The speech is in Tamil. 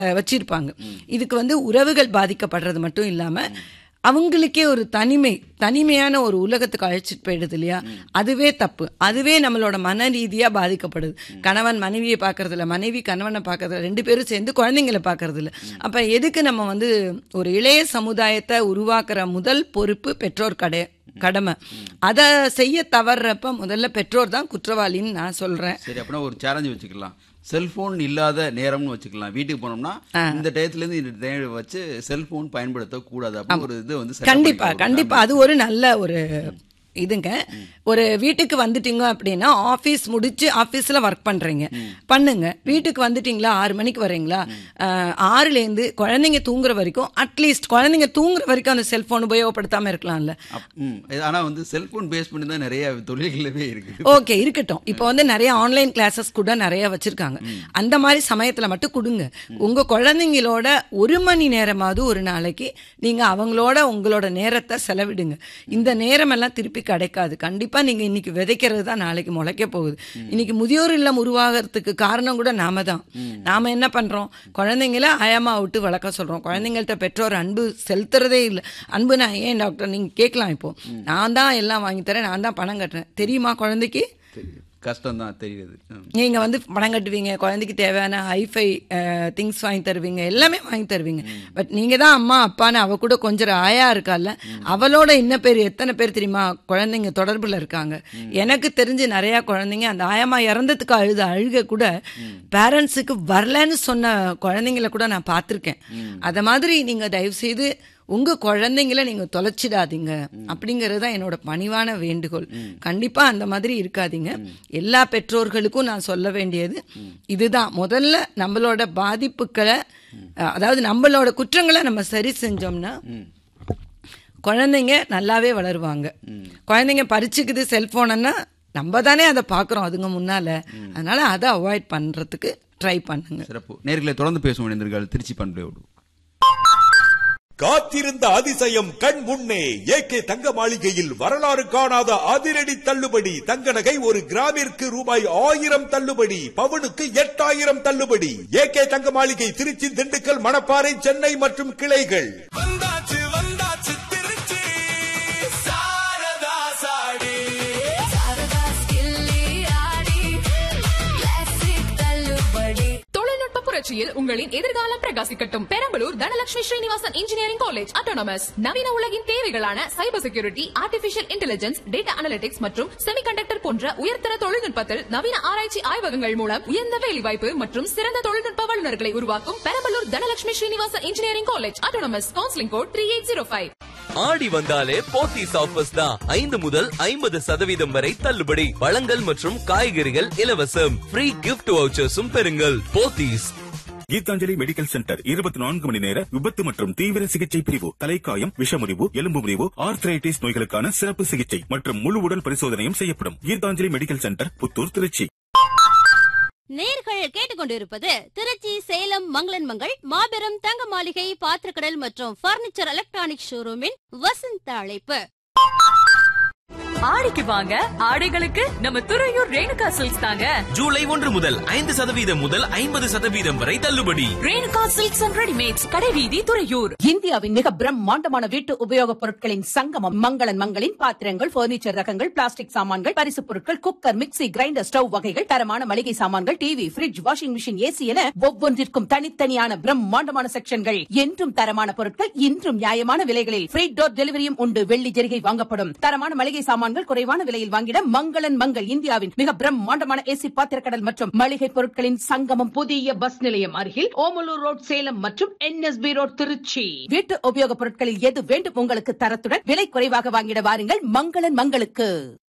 அஹ், வச்சிருப்பாங்க இதுக்கு வந்து உறவுகள் பாதிக்கப்படுறது மட்டும் இல்லாம அவங்களுக்கே ஒரு தனிமை தனிமையான ஒரு உலகத்துக்கு அழைச்சிட்டு போயிடுது இல்லையா அதுவே தப்பு அதுவே நம்மளோட மன ரீதியா பாதிக்கப்படுது கணவன் மனைவியை பார்க்கறது இல்ல மனைவி கணவனை பார்க்கறது இல்ல ரெண்டு பேரும் சேர்ந்து குழந்தைங்களை பார்க்கறது இல்ல அப்ப எதுக்கு நம்ம வந்து ஒரு இளைய சமுதாயத்தை உருவாக்குற முதல் பொறுப்பு பெற்றோர் கடை கடமை அதை செய்ய தவறுறப்ப முதல்ல பெற்றோர் தான் குற்றவாளின்னு நான் சொல்றேன் சரி அப்படின்னா ஒரு சேலஞ்சு வச்சுக்கலாம் செல்போன் இல்லாத நேரம்னு வச்சுக்கலாம் வீட்டுக்கு போனோம்னா இந்த டயத்துல இருந்து இந்த டயம் வச்சு செல்போன் பயன்படுத்த கூடாது அப்படின்னு ஒரு இது வந்து set up கண்டிப்பா பண்ணிக்கலாம். கண்டிப்பா அது ஒரு நல்ல ஒரு இதுங்க ஒரு வீட்டுக்கு வந்துட்டீங்க அப்படின்னா ஆபீஸ் முடிச்சு ஆபீஸ்ல ஒர்க் பண்றீங்க பண்ணுங்க வீட்டுக்கு வந்துட்டீங்களா ஆறு மணிக்கு வரீங்களா ஆஹ், ஆறுல இருந்து குழந்தைங்க தூங்குற வரைக்கும் அட்லீஸ்ட் குழந்தைங்க தூங்குற வரைக்கும் அந்த செல்போன் உபயோகப்படுத்தாம இருக்கலாம்ல அப்- ம். இது ஆனா வந்து செல்போன் பேஸ் பண்ணி தான் நிறைய தொழில்களவே இருக்கு ஓகே இருக்கட்டும் இப்போ வந்து நிறைய ஆன்லைன் கிளாஸஸ் கூட நிறைய வச்சிருக்காங்க அந்த மாதிரி சமயத்துல மட்டும் கொடுங்க உங்க குழந்தைங்களோட ஒரு மணி நேரமாவது ஒரு நாளைக்கு நீங்க அவங்களோட உங்களோட நேரத்தை செலவிடுங்க இந்த நேரம் எல்லாம் திருப்பி கிடைக்காது கண்டிப்பா நீங்க இன்னைக்கு விதைக்கிறது தான் நாளைக்கு முளைக்க போகுது இன்னைக்கு முதியோர் இல்லம் உருவாகிறதுக்கு காரணம் கூட நாம தான் நாம என்ன பண்றோம் குழந்தைங்கள ஆயாமா விட்டு வளர்க்க சொல்றோம் குழந்தைங்கள்ட்ட பெற்றோர் அன்பு செலுத்துறதே இல்லை அன்பு நான் ஏன் டாக்டர் நீங்க கேட்கலாம் இப்போ நான் தான் எல்லாம் வாங்கி தரேன் நான் தான் பணம் கட்டுறேன் தெரியுமா குழந்தைக்கு கஷ்டம் தான் தெரியுது ம். நீங்க வந்து பணம் கட்டுவீங்க குழந்தைக்கு தேவையான ஹைஃபை திங்ஸ் வாங்கி தருவீங்க எல்லாமே வாங்கி தருவீங்க பட் நீங்க தான் அம்மா அப்பான்னு அவ கூட கொஞ்சம் ஆயா இருக்கால அவளோட இன்ன பேர் எத்தனை பேர் தெரியுமா குழந்தைங்க தொடர்புல இருக்காங்க எனக்கு தெரிஞ்சு நிறைய குழந்தைங்க அந்த ஆயாமா இறந்ததுக்கு அழுத அழுக கூட பேரண்ட்ஸுக்கு வரலன்னு சொன்ன குழந்தைங்கள கூட நான் பார்த்திருக்கேன் அத மாதிரி நீங்க தயவு செய்து உங்க குழந்தைங்கள நீங்க தொலைச்சிடாதீங்க அப்படிங்கிறது தான் என்னோட பணிவான வேண்டுகோள் கண்டிப்பா அந்த மாதிரி இருக்காதீங்க எல்லா பெற்றோர்களுக்கும் நான் சொல்ல வேண்டியது இதுதான் முதல்ல நம்மளோட பாதிப்புகளை அஹ், அதாவது நம்மளோட குற்றங்களை நம்ம சரி செஞ்சோம்னா குழந்தைங்க நல்லாவே வளருவாங்க குழந்தைங்க பறிச்சுக்குது செல்போனா நம்ம தானே அதை பார்க்குறோம் அதுங்க முன்னால அதனால அதை அவாய்ட் பண்றதுக்கு ட்ரை பண்ணுங்க சிறப்பு நேர்களை தொடர்ந்து பேசும் இணைந்தீர்கள் திருச்சி பண்பையோடு காத்திருந்த அதிசயம் கண் முன்னே ஏகே தங்க மாளிகையில் வரலாறு காணாத அதிரடி தள்ளுபடி தங்க நகை ஒரு கிராமிற்கு ரூபாய் ஆயிரம் தள்ளுபடி பவுனுக்கு எட்டாயிரம் தள்ளுபடி ஏகே தங்க மாளிகை திருச்சி திண்டுக்கல் மணப்பாறை சென்னை மற்றும் கிளைகள் வந்தாச்சு வந்தாச்சு திருச்சி சாரதா சாடி தொழில்நுட்ப புரட்சியில் உங்களின் எதிர்காலம் பிரகாசிக்கட்டும் Perambalur Dhanalakshmi Srinivasan engineering college autonomous நவீன உலகின் தேவைகளான cyber security artificial intelligence data analytics மற்றும் செமிகண்டக்டர் போன்ற உயர்தர தொழில்நுட்பத்தில் நவீன ஆராய்ச்சி ஆய்வகங்கள் மூலம் உயர்ந்த வேலைவாய்ப்பு மற்றும் சிறந்த தொழில்நுட்ப வல்லுநர்களை உருவாக்கும் Perambalur Dhanalakshmi Srinivasan engineering college autonomous counselling code three eight zero five ஆடி வந்தாலே போத்தீஸ் ஆஃபர்ஸ் தான் ஐந்து முதல் ஐம்பது சதவீதம் வரை தள்ளுபடி பழங்கள் மற்றும் காய்கறிகள் இலவசம் ஃப்ரீ கிஃப்ட் வவுச்சர்ஸும் பெறுங்கள் போத்தீஸ் கீதாஞ்சலி மெடிக்கல் சென்டர் இருபத்தி நான்கு மணி நேர விபத்து மற்றும் தீவிர சிகிச்சை பிரிவு தலைக்காயம் விஷமுறிவு எலும்பு முறிவு ஆர்த்ரைட்டிஸ் நோய்களுக்கான சிறப்பு சிகிச்சை மற்றும் முழு உடல் பரிசோதனையும் செய்யப்படும் கீதாஞ்சலி மெடிக்கல் சென்டர் புத்தூர் திருச்சி நேர்கள் கேட்டுக்கொண்டிருப்பது திருச்சி சேலம் மங்களன் மங்கள் மாபெரும் தங்க மாளிகை பாத்திரக்கடல் மற்றும் பர்னிச்சர் எலக்ட்ரானிக் ஷோரூமின் வசந்த அழைப்பு ஆடிக்கு வாங்க ஆடைகளுக்கு நம்ம துறையூர் ரேணுகா சில்க்ஸ் தாங்க ஜூலை ஒன்று முதல் ஐந்து சதவீதம் முதல் ஐம்பது சதவீதம் வரை தள்ளுபடி ரேணுகா சில்க்ஸ் அண்ட் ரெடிமேட்ஸ் கடைவீதி துறையூர் இந்தியாவின் மிக பிரம்மாண்டமான வீட்டு உபயோகப் பொருட்களின் சங்கமம் மங்களன் மங்களின் பாத்திரங்கள் பர்னிச்சர் ரகங்கள் பிளாஸ்டிக் சாமான்கள் பரிசுப் பொருட்கள் குக்கர் மிக்ஸி கிரைண்டர் ஸ்டவ் வகைகள் தரமான மளிகை சாமான்கள் TV fridge washing machine AC என ஒவ்வொன்றிற்கும் தனித்தனியான பிரம்மாண்டமான செக்ஷன்கள் என்றும் தரமான பொருட்கள் இன்றும் நியாயமான விலைகளில் ஃப்ரீ டோர் டெலிவரியும் உண்டு வெள்ளி ஜெரிகை வாங்கப்படும் தரமான மளிகை சாமான்கள் குறைவான விலையில் வாங்கிட மங்களன் மங்கள் இந்தியாவின் மிக பிரம்மாண்டமான ஏசி பாத்திரக்கடல் மற்றும் மளிகை பொருட்களின் சங்கமம் புதிய பஸ் நிலையம் அருகில் ஓமலூர் ரோட் சேலம் மற்றும் என்எஸ்பி ரோட் திருச்சி வீட்டு உபயோகப் பொருட்களில் எது வேண்டும் உங்களுக்கு தரத்துடன் விலை குறைவாக வாங்கிட வாருங்கள் மங்களன் மங்களுக்கு